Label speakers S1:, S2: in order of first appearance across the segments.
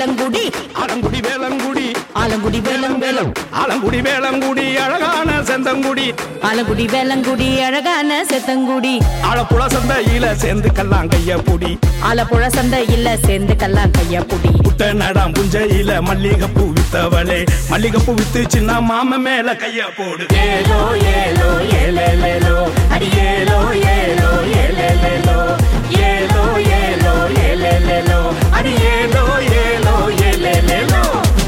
S1: வேலங்குடி
S2: ஆலங்குடி வேலங்குடி
S1: ஆலங்குடி வேலம் வேலம்
S2: ஆலங்குடி வேலங்குடி அழகான செந்தங்குடி
S1: ஆலங்குடி வேலங்குடி அழகான செத்தங்குடி
S2: ஆலப்புழ சந்தையில சேர்ந்து கல்லாம் கைய பொடி
S1: ஆலப்புழ சந்தையில சேர்ந்து கல்லாம் கைய புடி
S2: புத்த நடாம் புஞ்சையில மல்லிகைப்பூ வித்தவளே மல்லிகைப்பூ வித்து சின்ன மாம மேல கைய போடு ஏலோ ஏலோ ஏலேலேலோ அடி ஏலோ ஏலோ ஏலேலேலோ ஏலோ ஏலோ ஏலேலேலோ அடி ஏலோ ஏலோ ஏலேலேலோ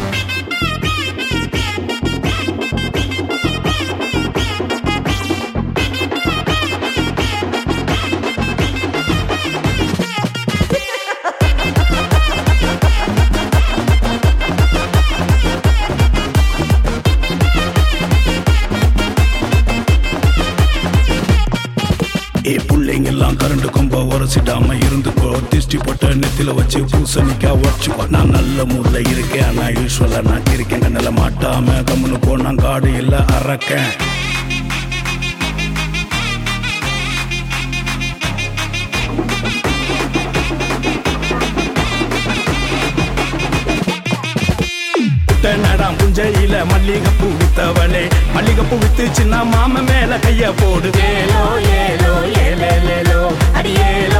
S2: ஏ புள்ளைங்க எல்லாம் கரண்ட் கொம்ப உரசிடாம இருந்துக்கோ திஷ்டி போட்ட நெத்தில வச்சு பூசணிக்கா உடச்சுக்கோ நான் நல்ல மூட்ல இருக்கேன் ஆனா யூஸ்வலா நான் இருக்கேன் கண்ணில மாட்டாம கம்முனு போனா காடு இல்ல அறக்கேன் நடாம் புஞ்சையில மல்லிகைப்பூ வித்தவளே மல்லிகைப்பூ வித்து சின்ன மாம மேல கைய போடு ஏலோ ஏலோ ஏலேலேலோ அடி ஏலோ